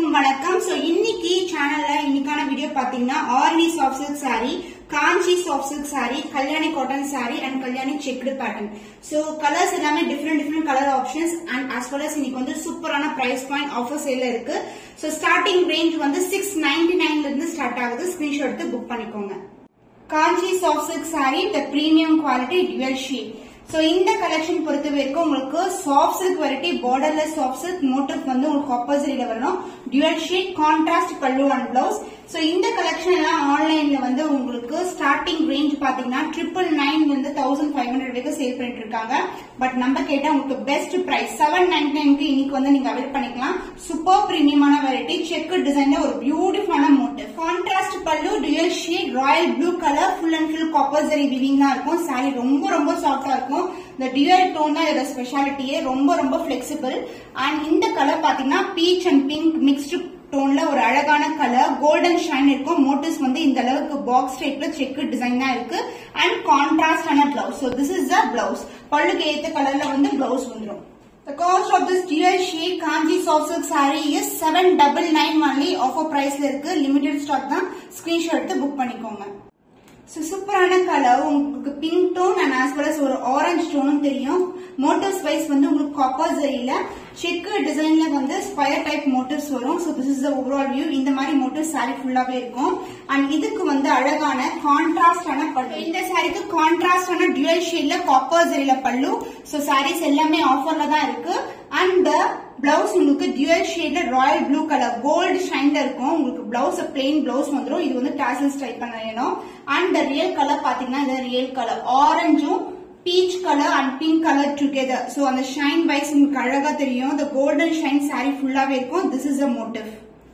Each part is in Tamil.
வணக்கம் சோ இன்னைக்கு சேனல்ல இன்னைக்கான வீடியோ பாத்தீங்கன்னா Arni soft silk saree Kanchi soft silk saree Kalyani cotton saree and Kalyani checked pattern so colours எல்லாமே different different colour options and as well as இன்னைக்கு வந்து சூப்பரான பிரைஸ் பாயிண்ட் ஆஃபர் சேல இருக்கு சோ ஸ்டார்டிங் ரேஞ்ச் வந்து சிக்ஸ் நைன்டி நைன்ல இருந்து ஸ்டார்ட் ஆகுது ஸ்கிரீன்ஷாட் எடுத்து புக் பண்ணிக்கோங்க Kanchi soft silk saree the premium quality dual sheet so இந்த கலெக்ஷன் பொறுத்த வரைக்கும் உங்களுக்கு soft silk variety borderless soft silk motif வந்து உங்களுக்கு ஆப்போசிட்ல வரணும் dual sheet contrast pallu and blouse so இந்த கலெக்ஷன் எல்லாம் ஆன்லைன்ல வந்து உங்களுக்கு ஸ்டார்டிங் ரேஞ்ச் பாத்தீங்கன்னா ட்ரிபிள் நைன் வந்து தௌசண்ட் ஃபைவ் ஹண்ட்ரட் வரைக்கும் சேல் பண்ணிட்டு இருக்காங்க பட் நம்ம கேட்டா உங்களுக்கு பெஸ்ட் பிரைஸ் செவன் நைன்டி நைன்க்கு இன்னைக்கு வந்து நீங்க அவைல் பண்ணிக்கலாம் சூப்பர் பிரீமியமான வெரைட்டி செக் டிசைன்ல ஒரு பியூட்டிஃபுல்லான motif contrast pallu dual sheet royal blue colour full and full copper zari weaving தான் இருக்கும் சாரி ரொம்ப ரொம்ப சாஃப்டா இருக்கும் இந்த டியூல் டோன் தான் இதோட ஸ்பெஷாலிட்டியே ரொம்ப ரொம்ப பிளெக்சிபிள் அண்ட் இந்த கலர் பாத்தீங்கன்னா பீச் அண்ட் பிங்க் மிக்ஸ்டு டோன்ல ஒரு அழகான கலர் கோல்டன் ஷைன் இருக்கும் மோட்டிவ்ஸ் வந்து இந்த அளவுக்கு பாக்ஸ் டைப்ல செக் டிசைன் தான் இருக்கு அண்ட் கான்ட்ராஸ்டான blouse so this is the blouse பல்லுக்கு ஏத்த கலர்ல வந்து பிளவுஸ் வந்துடும் The cost of this dual sheet Kanji soft silk saree is 799 only offer priceல இருக்கு limited stock தான் screenshot எடுத்து புக் பண்ணிக்கோங்க ஸோ சூப்பரான கலர் உங்களுக்கு pink tone and as well ஒரு ஆரஞ்சு டோனும் தெரியும் மோட்டிவ்ஸ் வைஸ் வந்து உங்களுக்கு காப்பர் ஜரியில செக்கு டிசைன்ல வந்து ஸ்கொயர் டைப் மோட்டிவ்ஸ் வரும் so this is the overall view இந்த மாதிரி மோட்டிவ்ஸ் சாரி ஃபுல்லாவே இருக்கும் அண்ட் இதுக்கு வந்து அழகான கான்ட்ராஸ்டான பல்லு இந்த சாரிக்கு கான்ட்ராஸ்டான டியூல் ஷேட்ல காப்பர் ஜரியில பல்லு ஸோ சாரீஸ் எல்லாமே ஆஃபர்ல தான் இருக்கு அண்ட் பிளவுஸ் உங்களுக்கு டியூல் ஷேட்ல ராயல் ப்ளூ கலர் கோல்டு ஷைன்ல இருக்கும் உங்களுக்கு பிளவுஸ் பிளெயின் பிளவுஸ் வந்துடும் இது வந்து டாசல்ஸ் டைப் பண்ணணும் அண்ட் ரியல் கலர் பாத்தீங்கன்னா இது ரியல் கலர் ஆரஞ்சும் peach colour and pink colour together so அந்த ஷைன் வைஸ் உங்களுக்கு அழகா தெரியும் இந்த கோல்டன் ஷைன் சாரி ஃபுல்லாவே இருக்கும் this is a motif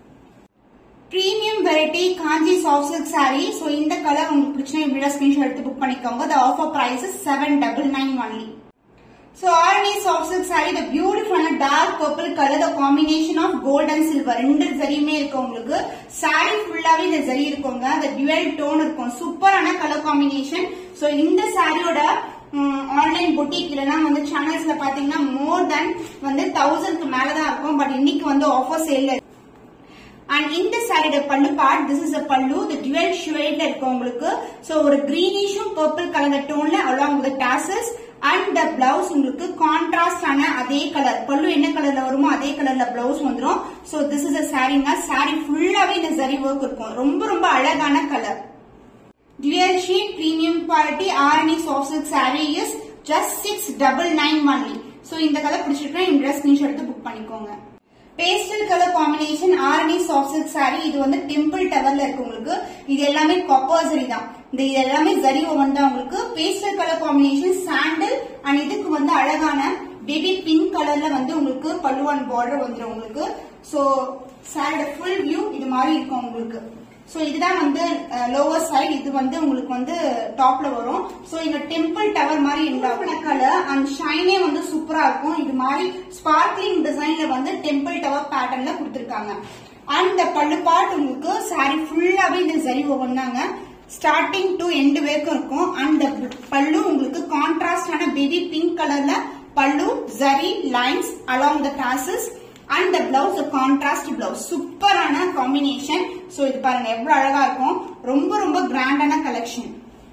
premium variety Kanchi soft silk sari so இந்த கலர் உங்களுக்கு பிடிச்சா இப்படி ஸ்கிரீன்ஷாட் எடுத்து புக் பண்ணிக்கோங்க the offer price seven double nine only So Arani soft silk saree the beautiful dark purple color the combination of gold and silver ரெண்டு ஜரியுமே இருக்கு உங்களுக்கு saree ஃபுல்லாவே இந்த ஜரி இருக்குங்க the dual tone இருக்கும் சூப்பரான கலர் காம்பினேஷன் சோ இந்த சாரியோட ஆன்லைன் பொட்டிக் இல்லைன்னா வந்து சேனல்ஸ்ல பாத்தீங்கன்னா மோர் தென் வந்து தௌசண்ட்க்கு மேலதான் இருக்கும் பட் இன்னைக்கு வந்து ஆஃபர் சேல்ல அண்ட் இந்த சாரியோட பல்லு பார்ட் திஸ் இஸ் அ பல்லு தி டுவெல் ஷேட்ல இருக்கு உங்களுக்கு சோ ஒரு கிரீனிஷும் பர்பிள் கலர் டோன்ல along with tassels and the blouse உங்களுக்கு கான்ட்ராஸ்ட் ஆன அதே கலர் பல்லு என்ன கலர்ல வருமோ அதே கலர்ல பிளவுஸ் வந்துடும் சோ திஸ் இஸ் அ சாரிங்க சாரி ஃபுல்லாவே இந்த சரி ஒர்க் இருக்கும் ரொம்ப ரொம்ப அழகான colour dual sheet premium quality Arani soft silk sari is just six double nine only so இந்த கலர் பிடிச்சிருக்கா இந்த ட்ரெஸ் ஸ்கிரீன்ஷாட் எடுத்து புக் பண்ணிக்கோங்க pastel colour combination Arani soft silk sari இது வந்து டெம்பிள் டவர்ல இருக்கு உங்களுக்கு இது எல்லாமே காப்பர் சரி தான் இந்த இது எல்லாமே ஜரி ஒவ்வொன் தான் உங்களுக்கு pastel colour combination sandal and இதுக்கு வந்து அழகான பேபி பிங்க் கலர்ல வந்து உங்களுக்கு பல்லுவான் பார்டர் வந்துடும் உங்களுக்கு சோ சாரியோட ஃபுல் வியூ இது மாதிரி இருக்கும் உங்களுக்கு சோ இதுதான் வந்து லோவர் சைடு இது வந்து உங்களுக்கு வந்து டாப்ல வரும் சோ இங்க டெம்பிள் டவர் மாதிரி இந்த கலர் அண்ட் ஷைனே வந்து சூப்பரா இருக்கும் இது மாதிரி ஸ்பார்க்லிங் டிசைன்ல வந்து டெம்பிள் டவர் பேட்டர்ன்ல கொடுத்திருக்காங்க அண்ட் இந்த பல்லு பார்ட் உங்களுக்கு சாரி ஃபுல்லாவே இந்த ஜரி ஒவ்வொன்னாங்க ஸ்டார்டிங் டு எண்டு வரைக்கும் இருக்கும் அண்ட் பல்லு உங்களுக்கு கான்ட்ராஸ்டான பேபி பிங்க் கலர்ல pallu zari lines along the tassels and the blouse contrast blouse சூப்பரான காம்பினேஷன் சோ இது பாருங்க எவ்வளவு அழகா இருக்கும் ரொம்ப ரொம்ப கிராண்டான collection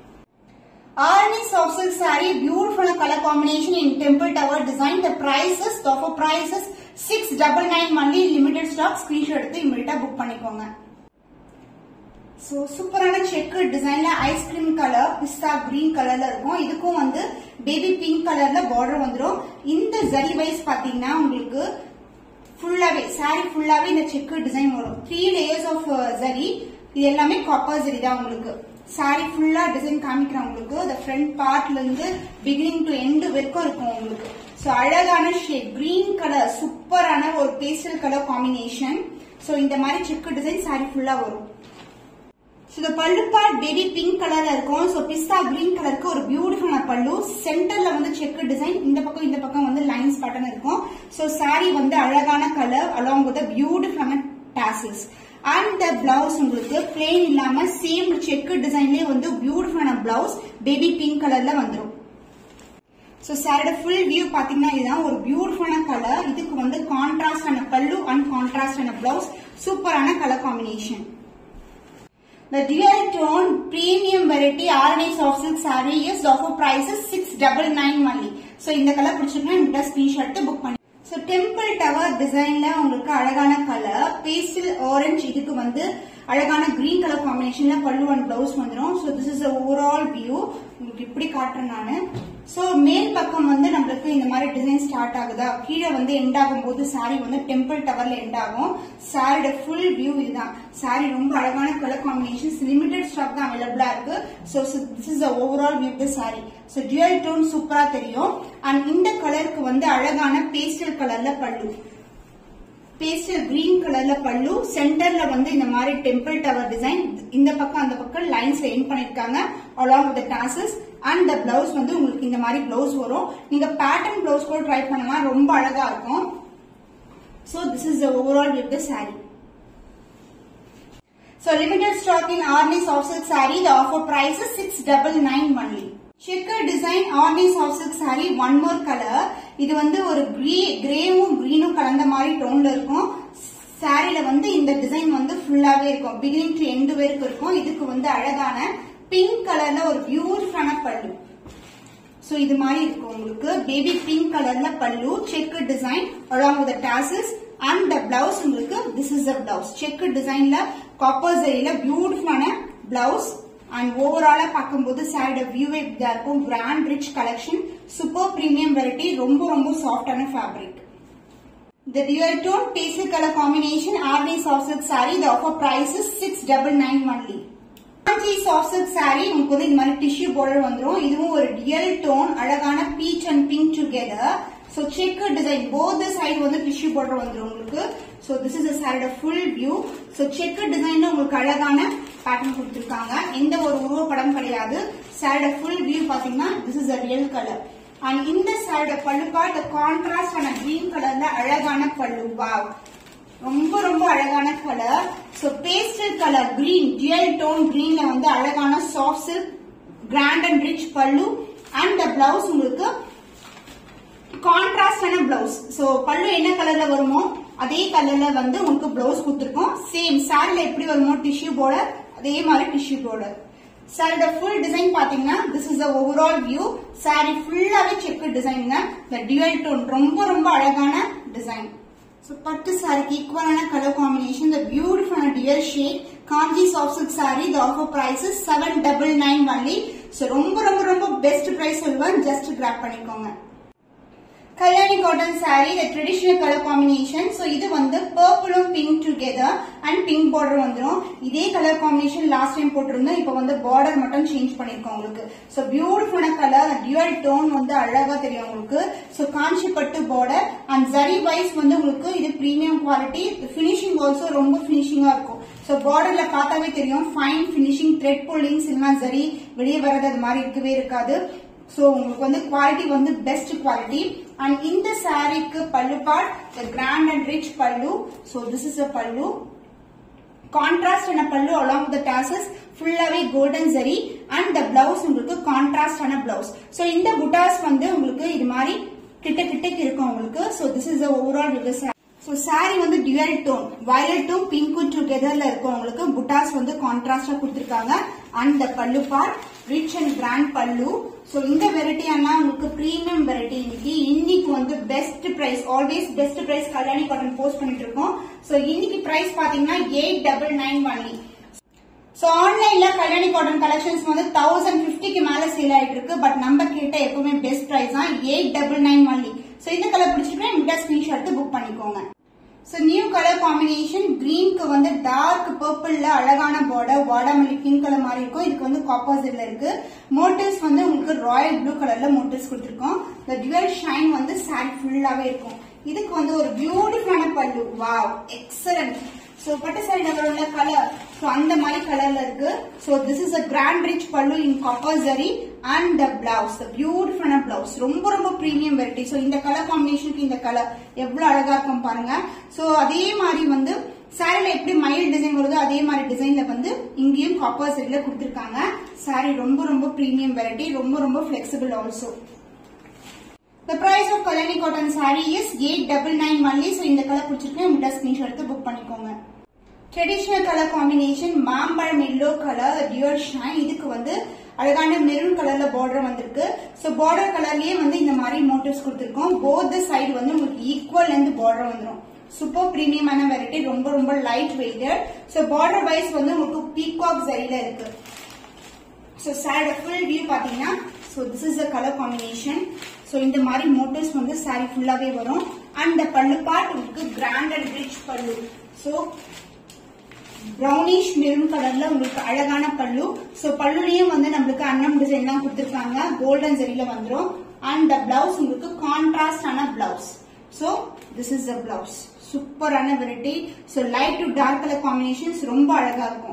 Arni soft silk sari beautiful colour combination in temple tower design the prices offer prices six double nine only limited stock screenshot எடுத்து இமீடியட்டா புக் பண்ணிக்கோங்க சோ சூப்பரான செக் டிசைன்ல ஐஸ்கிரீம் கலர் பிஸ்தா கிரீன் கலர்ல இருக்கும் இதுக்கும் வந்து பேபி பிங்க் கலர்ல பார்டர் வந்துடும் இந்த ஜரி வைஸ் பாத்தீங்கன்னா உங்களுக்கு ஃபுல்லாவே சாரி ஃபுல்லாவே இந்த செக் டிசைன் வரும் த்ரீ லேயர்ஸ் ஆஃப் ஜரி இது எல்லாமே காப்பர் ஜரி தான் உங்களுக்கு சாரி ஃபுல்லா டிசைன் காமிக்கிறேன் உங்களுக்கு இந்த ஃப்ரண்ட் பார்ட்ல இருந்து பிகினிங் டு எண்டு வரைக்கும் இருக்கும் உங்களுக்கு சோ அழகான ஷேட் கிரீன் கலர் சூப்பரான ஒரு பேஸ்டல் கலர் காம்பினேஷன் சோ இந்த மாதிரி செக் டிசைன் சாரி ஃபுல்லா வரும் ஸோ இந்த பல்லு பார்ட் பேபி பிங்க் கலர்ல இருக்கும் ஸோ பிஸ்தா கிரீன் கலருக்கு ஒரு பியூட்டிஃபுல்லான பல்லு சென்டர்ல வந்து செக் டிசைன் இந்த பக்கம் இந்த பக்கம் வந்து லைன்ஸ் பட்டன் இருக்கும் ஸோ சாரி வந்து அழகான கலர் அலாங் வித் பியூட்டிஃபுல்லான டாசல்ஸ் அண்ட் த பிளவுஸ் உங்களுக்கு பிளெயின் இல்லாம சேம் செக் டிசைன்லயே வந்து பியூட்டிஃபுல்லான பிளவுஸ் பேபி பிங்க் கலர்ல வந்துடும் ஸோ சாரோட ஃபுல் வியூ பாத்தீங்கன்னா இதுதான் ஒரு பியூட்டிஃபுல்லான கலர் இதுக்கு வந்து கான்ட்ராஸ்டான பல்லு அண்ட் கான்ட்ராஸ்டான பிளவுஸ் சூப்பரான colour combination The dual tone premium variety RNA soft silk saree is offer price is 699 only. So இந்த கலர் பிடிச்சிருக்கா இந்த ஸ்கிரீன்ஷாட் புக் பண்ணி ஸோ டெம்பிள் டவர் டிசைன்ல உங்களுக்கு அழகான கலர் பேஸ்டல் ஆரஞ்சு இதுக்கு வந்து அழகான கிரீன் கலர் காம்பினேஷன்ல பல்லு அண்ட் பிளவுஸ் வந்துடும் so this is overall view உங்களுக்கு இப்படி காட்டுறேன் நான் ஸோ மேல் பக்கம் வந்து நம்மளுக்கு இந்த மாதிரி டிசைன் ஸ்டார்ட் ஆகுதா கீழே வந்து எண்ட் ஆகும் போது சாரி வந்து டெம்பிள் டவர்ல எண்ட் ஆகும் சாரியோட ஃபுல் வியூ இதுதான் சாரி ரொம்ப அழகான கலர் காம்பினேஷன்ஸ் லிமிடெட் ஸ்டாக் தான் அவைலபிளா இருக்கு so this is overall view the sorry so dual tone சூப்பரா தெரியும் அண்ட் இந்த கலருக்கு வந்து அழகான பேஸ்டல் கலர்ல பல்லு பேஸ்டல் கிரீன் கலர்ல பல்லு சென்டர்ல வந்து இந்த மாதிரி டெம்பிள் டவர் டிசைன் இந்த பக்கம் அந்த பக்கம் லைன்ஸ்ல எண்ட் பண்ணிருக்காங்க along with tassels and the blouse வந்து உங்களுக்கு இந்த மாதிரி பிளவுஸ் வரும் நீங்க பேட்டர்ன் பிளவுஸ் கூட ட்ரை பண்ணலாம் ரொம்ப அழகா இருக்கும் so this is overall with the sari So limited stock in Arni soft silk saree. The offer price is six double nine only. Checker design Arni soft silk saree one more color. இது வந்து ஒரு கிரே கிரேவும் கிரீனும் கலந்த மாதிரி டோன்ல இருக்கும் சாரில வந்து இந்த டிசைன் வந்து ஃபுல்லாவே இருக்கும் பிகினிங் டு எண்டு வரைக்கும் இருக்கும் இதுக்கு வந்து அழகான பிங்க் கலர்ல ஒரு பியூட்டிஃபுல்லான பல்லு சோ இது மாதிரி இருக்கும் உங்களுக்கு பேபி பிங்க் கலர்ல pallu check design along with tassels and the blouse உங்களுக்கு this is the blouse check டிசைன்ல காப்பர் ஜெரியில பியூட்டிஃபுல்லான பிளவுஸ் அண்ட் ஓவராலா பார்க்கும்போது சாரியோட வியூவே இதா இருக்கும் grand rich collection super premium variety ரொம்ப ரொம்ப சாஃப்டான fabric The dual tone pastel color combination Arni soft silk saree. The offer price is six double nine only. Kanchi soft silk sari உங்களுக்கு வந்து இந்த மாதிரி டிஷ்யூ பார்டர் வந்துரும் இதுவும் ஒரு டியல் டோன் அழகான peach and pink together so check design both side வந்து டிஷ்யூ பார்டர் வந்துரும் உங்களுக்கு சோ திஸ் இஸ் சாரியோட ஃபுல் வியூ சோ செக் டிசைன்ல உங்களுக்கு அழகான பேட்டர்ன் கொடுத்திருக்காங்க எந்த ஒரு உருவப்படம் கிடையாது சாரியோட ஃபுல் வியூ பாத்தீங்கன்னா this is a real colour and இந்த சாரியோட பல்லுப்பா இந்த கான்ட்ராஸ்ட் ஆன கிரீன் கலர்ல அழகான பல்லு வாவ் ரொம்ப ரொம்ப அழகான colour so pastel colour green dual tone கிரீன்ல வந்து அழகான soft silk grand and rich pallu and the blouse உங்களுக்கு கான்ட்ராஸ்டான பிளவுஸ் சோ பல்லு என்ன கலர்ல வருமோ அதே கலர்ல வந்து உங்களுக்கு பிளவுஸ் கொடுத்துருக்கோம் சேம் சாரில எப்படி வருமோ டிஷ்யூ border அதே மாதிரி டிஷ்யூ border சாரியோட ஃபுல் டிசைன் பாத்தீங்கன்னா this is overall view sari ஃபுல்லாவே செக் டிசைன் இந்த டியூல் டோன் ரொம்ப ரொம்ப அழகான டிசைன் ஸோ பட்டு சாரிக்கு ஈக்குவலான கலர் காம்பினேஷன் இந்த பியூட்டிஃபுல்லான dual shade Kanchi soft silk sari the offer price seven double nine only so ரொம்ப ரொம்ப ரொம்ப பெஸ்ட் பிரைஸ் சொல்லுவேன் ஜஸ்ட் கிராப் பண்ணிக்கோங்க Kalyani cotton saree the traditional color combination so இது வந்து பர்பிளும் pink together and pink border வந்துரும் இதே கலர் காம்பினேஷன் லாஸ்ட் டைம் போட்டிருந்தோம் இப்போ வந்து பார்டர் மட்டும் சேஞ்ச் பண்ணிருக்கோம் உங்களுக்கு சோ பியூட்டிஃபுல்லான கலர் டியூவல் டோன் வந்து அழகா தெரியும் உங்களுக்கு சோ காஞ்சி பட்டு பார்டர் அண்ட் ஜரி வைஸ் வந்து உங்களுக்கு இது பிரீமியம் குவாலிட்டி ஃபினிஷிங் ஆல்சோ ரொம்ப ஃபினிஷிங்கா இருக்கும் சோ பார்டர்ல பார்த்தாவே தெரியும் ஃபைன் ஃபினிஷிங் த்ரெட் புல்லிங்ஸ் இல்லைன்னா ஜரி வெளியே வர்றது அது மாதிரி இருக்கவே இருக்காது சோ உங்களுக்கு வந்து குவாலிட்டி வந்து பெஸ்ட் குவாலிட்டி அண்ட் இந்த சாரீக்கு pallu part grand and rich pallu so this is a pallu contrast ஆன பல்லு அலாங் வித் டாசஸ் ஃபுல்லாவே golden zari and the blouse உங்களுக்கு கான்ட்ராஸ்ட் ஆன பிளவுஸ் சோ இந்த புட்டாஸ் வந்து உங்களுக்கு இது மாதிரி கிட்ட கிட்டக்கு இருக்கும் உங்களுக்கு so this is overall with so sari வந்து டியூல் டோன் வயலட்டும் பிங்க்கும் டுகெதர்ல இருக்கும் உங்களுக்கு புட்டாஸ் வந்து கான்ட்ராஸ்டா கொடுத்துருக்காங்க and the pallu part rich and grand pallu so இந்த வெரைட்டி ஆனா உங்களுக்கு பிரீமியம் வெரைட்டி இன்னைக்கு இன்னைக்கு வந்து best price always best price Kalyani cotton post பண்ணிட்டு இருக்கோம் ஸோ இன்னைக்கு பிரைஸ் பாத்தீங்கன்னா eight double nine only so ஆன்லைன்ல கல்யாணி காட்டன் கலெக்ஷன்ஸ் வந்து தௌசண்ட் பிப்டிக்கு மேல சேல் ஆயிட்டு இருக்கு பட் நம்ம கிட்ட எப்பவுமே பெஸ்ட் பிரைஸ் தான் eight double nine only so இந்த கலர் பிடிச்சிருக்கா இந்த ஸ்கிரீன்ஷாட் புக் பண்ணிக்கோங்க சோ நியூ கலர் காம்பினேஷன் கிரீனுக்கு வந்து டார்க் பர்பிள்ல அழகான பார்டர் வாடாமல்லி பிங்க் கலர் மாதிரி இருக்கும் இதுக்கு வந்து காப்போசிட்ல இருக்கு மோட்டிவ்ஸ் வந்து உங்களுக்கு ராயல் ப்ளூ கலர்ல மோட்டிவ்ஸ் கொடுத்துருக்கோம் இந்த டியூல் ஷைன் வந்து சாரி ஃபுல்லாவே இருக்கும் இதுக்கு வந்து ஒரு பியூட்டிஃபுல்லான பல்லு வாவ் எக்ஸலன்ட் சோ பட்டு சாரி உள்ள கலர் சோ அந்த மாதிரி கலர்ல இருக்கு so this is a grand rich pallu in copper zari and the blouse பியூட்டிஃபுல்லான பிளவுஸ் ரொம்ப ரொம்ப பிரீமியம் வெரைட்டி சோ இந்த கலர் காம்பினேஷனுக்கு இந்த கலர் எவ்வளவு அழகா இருக்கும் பாருங்க சோ அதே மாதிரி வந்து சாரில எப்படி மயில் டிசைன் வருதோ அதே மாதிரி டிசைன்ல வந்து இங்கேயும் காப்பர் ஜரியில கொடுத்திருக்காங்க சாரி ரொம்ப ரொம்ப பிரீமியம் வெரைட்டி ரொம்ப ரொம்ப flexible also The price of Kalani cotton saree is 899 only. So இந்த கலர் பிடிச்சிருக்கு உங்கள்கிட்ட ஸ்கிரீன்ஷாட் எடுத்து புக் பண்ணிக்கோங்க ட்ரெடிஷனல் கலர் காம்பினேஷன் மாம்பழம் எல்லோ கலர் டியூர் ஷைன் இதுக்கு வந்து அழகான மெரூன் கலர்ல பார்டர் வந்திருக்கு சோ பார்டர் கலர்லயே வந்து இந்த மாதிரி மோட்டிவ்ஸ் கொடுத்திருக்கோம் போத் சைடு வந்து உங்களுக்கு ஈக்குவல் லென்த் பார்டர் வந்துரும் சூப்பர் பிரீமியமான வெரைட்டி ரொம்ப ரொம்ப light weighted so border wise வந்து உங்களுக்கு பீகாக் சரியில இருக்கு ஸோ சாரோட ஃபுல் வியூ பார்த்தீங்கன்னா so this is the colour combination so இந்த மாதிரி மோட்டிவ்ஸ் வந்து சாரி ஃபுல்லாகவே வரும் அண்ட் இந்த பல்லு பார்ட் உங்களுக்கு grand and rich pallu so brownish maroon கலர்ல உங்களுக்கு அழகான பல்லு ஸோ பல்லுலயும் வந்து நம்மளுக்கு அன்னம் டிசைன் தான் கொடுத்துருக்காங்க கோல்டன் ஜெரியில வந்துரும் அண்ட் த பிளவுஸ் உங்களுக்கு கான்ட்ராஸ்டான blouse so this is the blouse சூப்பரான variety so light to dark colour காம்பினேஷன்ஸ் ரொம்ப அழகா இருக்கும்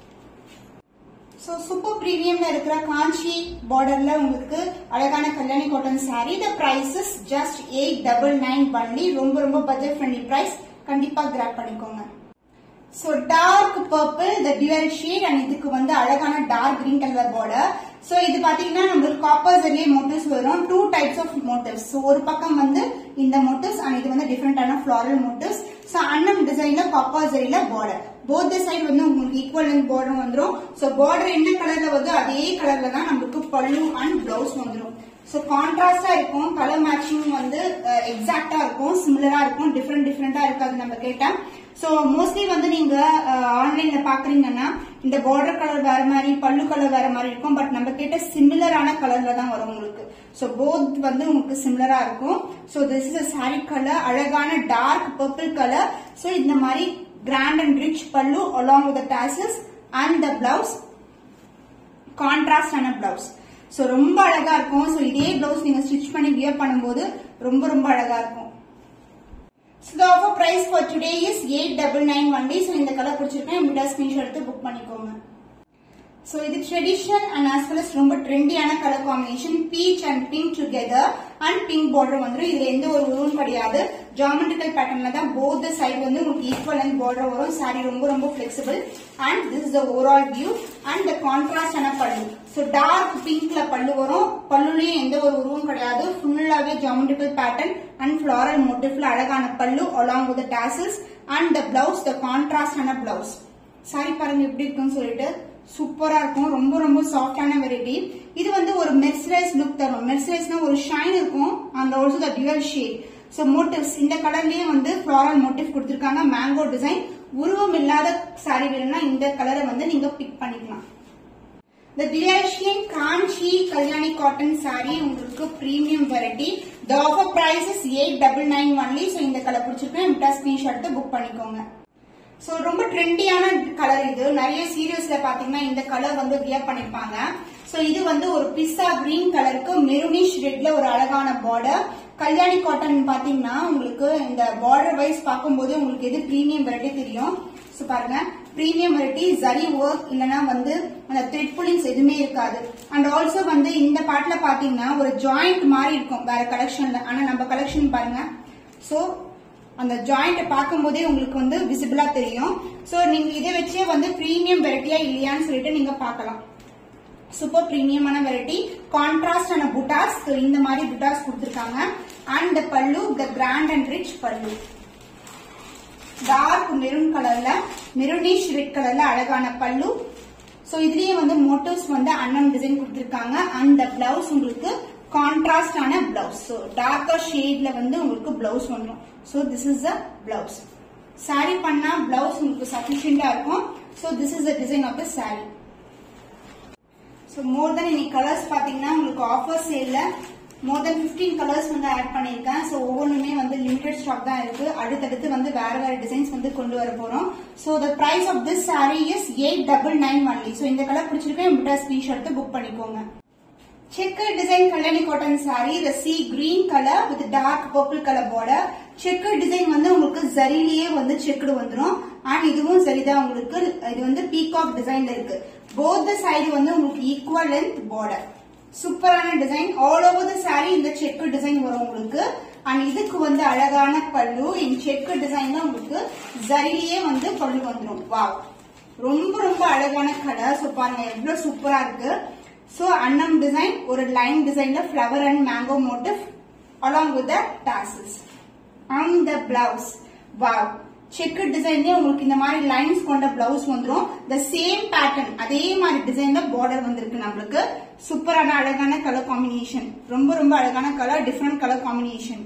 ஸோ சூப்பர் ப்ரீமியம்ல இருக்கிற காஞ்சி பார்டர்ல உங்களுக்கு அழகான Kalyani cotton saree the prices just eight double nine only ரொம்ப ரொம்ப பட்ஜெட் ஃப்ரெண்ட்லி பிரைஸ் கண்டிப்பா கிராப் பண்ணிக்கோங்க so dark purple the dual shade and இதுக்கு வந்து அழகான dark green colour border so இது பாத்தீங்கன்னா நம்மளுக்கு காப்பர் ஜெரியே மோட்டிவ்ஸ் வரும் two types of motifs so ஒரு பக்கம் வந்து இந்த மோட்டிவ்ஸ் அண்ட் இது வந்து டிஃப்ரெண்டான ஃபிளாரல் மோட்டிவ்ஸ் ஸோ அன்னம் டிசைன்ல காப்பர் ஜெரியில பார்டர் போத் சைடு வந்து உங்களுக்கு ஈக்குவல் லென்த் பார்டர் வந்துரும் ஸோ பார்டர் என்ன கலர்ல வந்து அதே கலர்ல தான் நம்மளுக்கு பல்லு அண்ட் பிளவுஸ் வந்துரும் ஸோ கான்ட்ராஸ்டா இருக்கும் கலர் மேட்சிங் வந்து எக்ஸாக்டா இருக்கும் சிமிலரா இருக்கும் டிஃப்ரெண்ட் டிஃப்ரெண்டா இருக்காது நம்ம கேட்டா ஸோ மோஸ்ட்லி வந்து நீங்க ஆன்லைன்ல பாக்குறீங்கன்னா இந்த பார்டர் கலர் வேற மாதிரி பல்லு கலர் வேற மாதிரி இருக்கும் பட் நம்ம கேட்ட சிமிலரான கலர்ல தான் வரும் உங்களுக்கு ஸோ போத் வந்து உங்களுக்கு சிமிலரா இருக்கும் so this is sari colour அழகான டார்க் பர்பிள் கலர் ஸோ இந்த மாதிரி grand and rich pallu along with tassels and the blouse contrast ஆன பிளவுஸ் ஸோ ரொம்ப அழகா இருக்கும் ஸோ இதே பிளவுஸ் நீங்க ஸ்டிச் பண்ணி வியர் பண்ணும்போது ரொம்ப ரொம்ப அழகா இருக்கும் so the offer price for today is eight double nine one day so இந்த கலர் பிடிச்சிருக்கேன் இமிடா ஸ்கிரீன்ஷாட் எடுத்து புக் பண்ணிக்கோங்க ஸோ இது traditional and as well as ரொம்ப ட்ரெண்டியான colour combination peach and pink together and pink border வந்துடும் இதுல எந்த ஒரு உருவும் கிடையாது ஜாமெட்ரிக்கல் பேட்டர்ன்ல தான் போத் சைடு வந்து உங்களுக்கு ஈக்குவல் அண்ட் பார்டர் வரும் சாரி ரொம்ப ரொம்ப flexible and this is the overall view and the contrast ஆன பல்லு ஸோ டார்க் பிங்க்ல பல்லு வரும் பல்லுலயும் எந்த ஒரு உருவும் கிடையாது ஃபுல்லாவே ஜாமெட்ரிக்கல் பேட்டர்ன் அண்ட் ஃபிளாரல் மோட்டிவ்ல அழகான pallu along with tassels and the blouse the contrast ஆன பிளவுஸ் சாரி பாருங்க எப்படி இருக்குன்னு சொல்லிட்டு சூப்பரா இருக்கும் ரொம்ப ரொம்ப சாஃப்டான வெரைட்டி இது வந்து ஒரு மெர்சரைஸ் லுக் தரும் மெர்சரைஸ்னா ஒரு ஷைன் இருக்கும் and also the dual shade so motifs இந்த கலர்லயே வந்து ஃபிளாரல் மோட்டிவ் கொடுத்திருக்காங்க மேங்கோ டிசைன் உருவம் இல்லாத சாரி வேணும்னா இந்த கலரை வந்து நீங்க பிக் பண்ணிக்கலாம் The Dilashian Kanchi Kalyani cotton saree உங்களுக்கு premium variety The offer price is 899 only so இந்த கலர் பிடிச்சிருக்கேன் இம்டா ஸ்கிரீன்ஷாட் எடுத்து புக் பண்ணிக்கோங்க சோ ரொம்ப ட்ரெண்டியான கலர் இது நிறைய சீரியல்ஸ்ல பாத்தீங்கன்னா இந்த கலர் வந்து வியர் பண்ணிருப்பாங்க சோ இது வந்து ஒரு பிஸ்ஸா கிரீன் கலருக்கு மெரூனிஷ் ரெட்ல ஒரு அழகான பார்டர் கல்யாணி காட்டன் பாத்தீங்கன்னா உங்களுக்கு இந்த பார்டர் வைஸ் பார்க்கும்போது உங்களுக்கு எது பிரீமியம் வெரைட்டி தெரியும் சோ பாருங்க பிரீமியம் வெரைட்டி ஜரி ஒர்க் இல்லனா வந்து அந்த த்ரெட் புல்லிங்ஸ் எதுவுமே இருக்காது அண்ட் ஆல்சோ வந்து இந்த பாட்டுல பாத்தீங்கன்னா ஒரு ஜாயிண்ட் மாதிரி இருக்கும் வேற கலெக்ஷன்ல ஆனா நம்ம கலெக்ஷன் பாருங்க சோ அந்த ஜாயிண்ட் பார்க்கும்போதே உங்களுக்கு வந்து விசிபிளா தெரியும் சோ நீங்க இதை வச்சே வந்து பிரீமியம் வெரைட்டியா இல்லையான்னு சொல்லிட்டு நீங்க பார்க்கலாம் சூப்பர் பிரீமியமான வெரைட்டி கான்ட்ராஸ்ட் ஆன புட்டாஸ் இந்த மாதிரி புட்டாஸ் கொடுத்திருக்காங்க and pallu the grand and rich pallu dark maroon கலர்ல மெரூனிஷ் ரெட் கலர்ல அழகான பல்லு சோ இதுலயே வந்து மோட்டிவ்ஸ் வந்து அன்னம் டிசைன் கொடுத்திருக்காங்க அந்த பிளவுஸ் உங்களுக்கு கான்ட்ராஸ்ட் ஆன பிளவுஸ் ஸோ டார்க்கர் ஷேட்ல வந்து உங்களுக்கு பிளவுஸ் வந்துடும் so this is a blouse saree பண்ணா பிளவுஸ் உங்களுக்கு சஃபிஷியண்டா இருக்கும் so this is the design of the sorry so more than இன்னைக்கு கலர்ஸ் பாத்தீங்கன்னா உங்களுக்கு ஆஃபர் சேல்ல மோர் தென் 15 கலர்ஸ் வந்து ஆட் பண்ணியிருக்கேன் ஸோ ஒவ்வொன்றுமே வந்து லிமிடெட் ஸ்டாக் தான் இருக்கு அடுத்தடுத்து வந்து வேற வேற டிசைன்ஸ் வந்து கொண்டு வர போறோம் so the price of this saree is eight double nine only so இந்த கலர் பிடிச்சிருக்கேன் என்கிட்ட ஸ்கிரீன்ஷாட் புக் பண்ணிக்கோங்க checker design Kalyani cotton saree the sea green color with dark purple color border checker design வந்து உங்களுக்கு ஜரிலேயே வந்து செக்குடு வந்துரும் அண்ட் இதுவும் சரிதான் உங்களுக்கு இது வந்து பீகாக் டிசைன்ல இருக்கு போத் சைடு வந்து உங்களுக்கு ஈக்குவல் லென்த் பார்டர் சூப்பரான design all over the saree இந்த செக்கு டிசைன் வரும் உங்களுக்கு அண்ட் இதுக்கு வந்து அழகான பல்லு இந்த செக்கு டிசைன்ல உங்களுக்கு ஜரிலேயே வந்து பல்லு வந்துரும் வாவ் ரொம்ப ரொம்ப அழகான கலர் ஸோ பாருங்க எவ்வளவு சூப்பரா இருக்கு ஸோ அன்னம் டிசைன் ஒரு லைன் டிசைன்ல flower and mango motif along with the tassels and the blouse wow check டிசைன்லயே உங்களுக்கு இந்த மாதிரி லைன்ஸ் கொண்ட பிளவுஸ் வந்துரும் த சேம் பேட்டர்ன் அதே மாதிரி டிசைன்ல பார்டர் வந்திருக்கு நம்மளுக்கு சூப்பரான அழகான கலர் காம்பினேஷன் ரொம்ப ரொம்ப அழகான colour different colour combination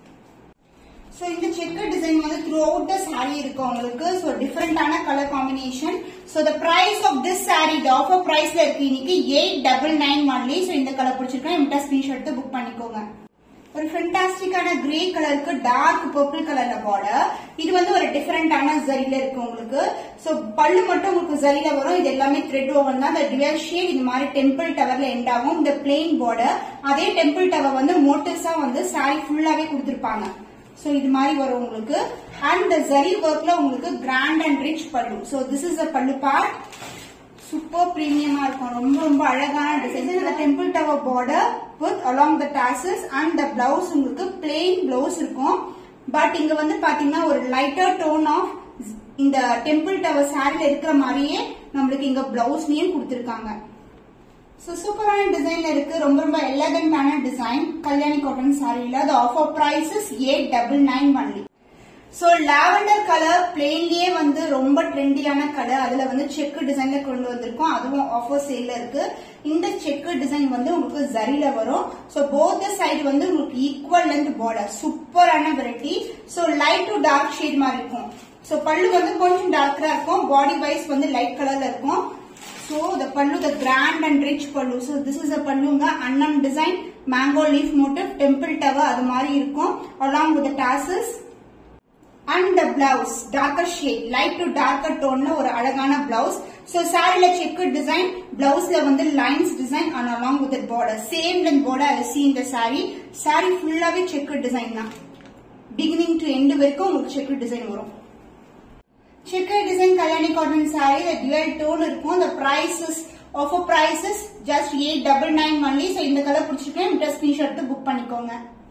so இந்த செக்கர் டிசைன் வந்து த்ரூ அவுட் த சாரி இருக்கு உங்களுக்கு ஸோ டிஃப்ரெண்டான colour combination so the price of this saree the offer பிரைஸ்ல இருக்கு இன்னைக்கு eight double nine only so இந்த கலர் பிடிச்சிருக்கோம் என்கிட்ட ஸ்கிரீன்ஷாட் எடுத்து புக் பண்ணிக்கோங்க ஒரு ஃபென்டாஸ்டிக்கான கிரே கலருக்கு டார்க் பர்பிள் கலர்ல பார்டர் இது வந்து ஒரு டிஃபரெண்டான ஜரியில இருக்கு உங்களுக்கு சோ பல்லு மட்டும் உங்களுக்கு ஜரியில வரும் இது எல்லாமே த்ரெட் ஓவன் தான் இந்த டுவல் ஷேட் இந்த மாதிரி டெம்பிள் டவர்ல எண்ட் ஆகும் இந்த பிளெயின் பார்டர் அதே டெம்பிள் டவர் வந்து மோட்டிவ்ஸா வந்து சாரி ஃபுல்லாவே கொடுத்திருப்பாங்க சோ இது மாதிரி வரும் உங்களுக்கு அண்ட் இந்த ஜரி ஒர்க்ல உங்களுக்கு grand and rich pallu so this is a pallu part super பிரீமியமா இருக்கும் ரொம்ப ரொம்ப அழகான டிசைன் இந்த temple tower border with along the tassels and the blouse உங்களுக்கு பிளெயின் பிளவுஸ் இருக்கும் பட் இங்க வந்து பாத்தீங்கன்னா ஒரு லைட்டர் டோன் ஆஃப் இந்த டெம்பிள் டவர் சாரில இருக்கிற மாதிரியே நம்மளுக்கு இங்க பிளவுஸ்லயும் கொடுத்திருக்காங்க ஸோ சூப்பரான டிசைன்ல இருக்கு ரொம்ப ரொம்ப எலகண்டான டிசைன் கல்யாணி காட்டன் சாரியில அது offer prices eight double nine only so lavender colour பிளெயின்லயே வந்து ரொம்ப ட்ரெண்டியான கலர் அதுல வந்து செக்கு டிசைன்ல கொண்டு வந்திருக்கோம் அதுவும் ஆஃபர் சேல்ல இருக்கு இந்த செக்கு டிசைன் வந்து உங்களுக்கு ஜரில வரும் ஸோ போத் சைடு வந்து உங்களுக்கு ஈக்குவல் லென்த் பார்டர் சூப்பரான variety so light to dark shade மாதிரி இருக்கும் ஸோ பல்லு வந்து கொஞ்சம் டார்க்கரா இருக்கும் பாடி வைஸ் வந்து லைட் கலர்ல இருக்கும் so the pallu the grand and rich pallu so this is a பல்லுங்க அண்ணன் design mango leaf motif temple tower அது மாதிரி இருக்கும் along with tassels and the blouse darker shade light to darker டோன்ல ஒரு அழகான பிளவுஸ் சோ சாரில செக்கு டிசைன் பிளவுஸ்ல வந்து lines design and along with border same length border அதை சி இந்த சாரி சாரி ஃபுல்லாவே செக்கு டிசைன் தான் பிகினிங் டு எண்ட் வரைக்கும் உங்களுக்கு செக்கு டிசைன் வரும் checker design Kalyani cotton saree the dual tone இருக்கும் the prices offer prices just eight double nine only so இந்த கலர் பிடிச்சிருக்கேன் இந்த ஸ்கிரீன்ஷாட் எடுத்து புக் பண்ணிக்கோங்க